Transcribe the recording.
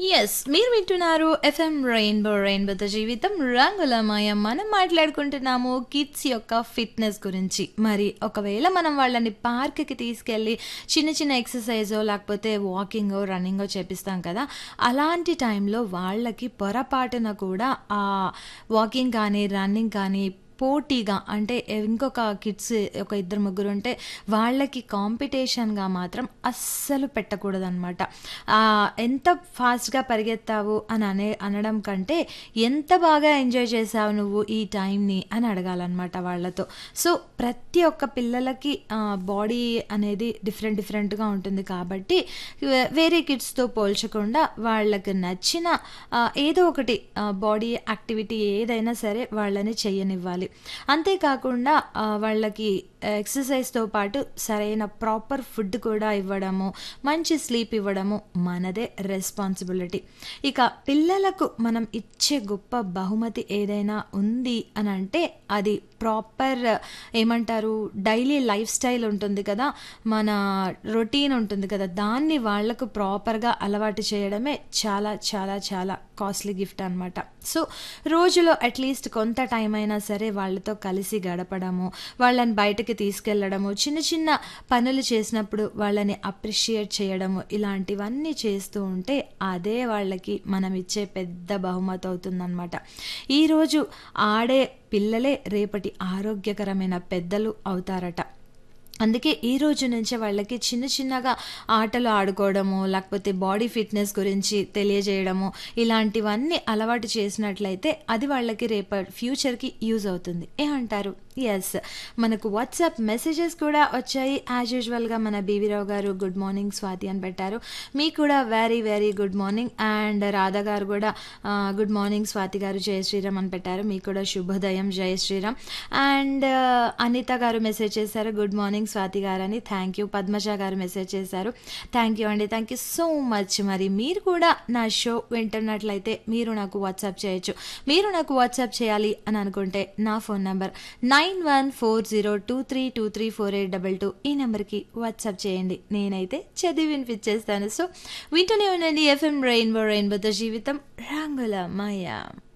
yes మీరు వింటున్నారు FM rainbow రెయిన్బోతో జీవితం రంగులమయం మనం మాట్లాడుకుంటున్నాము కిడ్స్ యొక్క ఫిట్నెస్ గురించి మరి ఒకవేళ మనం వాళ్ళని పార్క్కి తీసుకెళ్ళి చిన్న చిన్న ఎక్సర్సైజో లేకపోతే వాకింగో రన్నింగో చేపిస్తాం కదా అలాంటి టైంలో వాళ్ళకి పొరపాటున కూడా ఆ వాకింగ్ కానీ రన్నింగ్ కానీ పోటీగా అంటే ఇంకొక కిడ్స్ ఒక ఇద్దరు ముగ్గురు ఉంటే వాళ్ళకి కాంపిటీషన్గా మాత్రం అస్సలు పెట్టకూడదు అనమాట ఎంత ఫాస్ట్గా పరిగెత్తావు అని అనే అనడం కంటే ఎంత బాగా ఎంజాయ్ చేసావు నువ్వు ఈ టైంని అని అడగాలన్నమాట వాళ్ళతో సో ప్రతి ఒక్క పిల్లలకి బాడీ అనేది డిఫరెంట్ డిఫరెంట్గా ఉంటుంది కాబట్టి వే- వేరే కిడ్స్తో పోల్చకుండా వాళ్ళకి నచ్చిన ఆ, ఏదో ఒకటి బాడీ యాక్టివిటీ ఏదైనా సరే వాళ్ళని చెయ్యనివ్వాలి అంతేకాకుండా ఆ, వాళ్ళకి ఎక్సర్సైజ్తో పాటు సరైన ప్రాపర్ ఫుడ్ కూడా ఇవ్వడము మంచి స్లీప్ ఇవ్వడము మనదే రెస్పాన్సిబిలిటీ ఇక పిల్లలకు మనం ఇచ్చే గొప్ప బహుమతి ఏదైనా ఉంది అని అంటే అది ప్రాపర్ ఏమంటారు డైలీ లైఫ్ స్టైల్ ఉంటుంది కదా మన రొటీన్ ఉంటుంది కదా దాన్ని వాళ్లకు ప్రాపర్గా అలవాటు చేయడమే చాలా చాలా చాలా కాస్ట్లీ గిఫ్ట్ అనమాట సో రోజులో అట్లీస్ట్ కొంత టైం అయినా సరే వాళ్ళతో కలిసి గడపడము వాళ్ళని బయటకి తీసుకెళ్ళడము చిన్న చిన్న పనులు చేసినప్పుడు వాళ్ళని అప్రిషియేట్ చేయడము ఇలాంటివన్నీ చేస్తూ ఉంటే అదే వాళ్ళకి మనం ఇచ్చే పెద్ద బహుమతి అవుతుందన్నమాట ఈరోజు ఆడే పిల్లలే రేపటి ఆరోగ్యకరమైన పెద్దలు అవుతారట అందుకే ఈ రోజు నుంచే వాళ్ళకి చిన్న చిన్నగా ఆటలు ఆడుకోవడము లేకపోతే బాడీ ఫిట్నెస్ గురించి తెలియజేయడము ఇలాంటివన్నీ అలవాటు చేసినట్లయితే అది వాళ్ళకి రేప ఫ్యూచర్కి యూజ్ అవుతుంది ఏమంటారు ఎస్ మనకు వాట్సాప్ మెసేజెస్ కూడా వచ్చాయి యాజ్ యూజువల్గా మన బీవీ రావు గారు గుడ్ మార్నింగ్ స్వాతి అని పెట్టారు మీకు కూడా very very good morning and Radha గారు కూడా గుడ్ మార్నింగ్ స్వాతి గారు జయ శ్రీరామ్ అని పెట్టారు మీకు కూడా శుభోదయం జయ శ్రీరామ్ అండ్ అనిత గారు మెసేజ్ చేశారు గుడ్ మార్నింగ్ స్వాతి గారు అని థ్యాంక్ యూ పద్మజ గారు మెసేజ్ చేశారు థ్యాంక్ యూ అండి థ్యాంక్ యూ సో మచ్ మరి మీరు కూడా నా షో వింటున్నట్లయితే మీరు నాకు వాట్సాప్ చేయొచ్చు మీరు నాకు వాట్సాప్ చేయాలి అని అనుకుంటే నా phone number nine one four zero two three two three four eight double two ఈ నెంబర్కి వాట్సాప్ చేయండి నేనైతే చదివి వినిపించేస్తాను సో వింటూనే ఉండండి ఎఫ్ఎం రెయిన్బో రెయిన్బోతో జీవితం రంగుల మాయా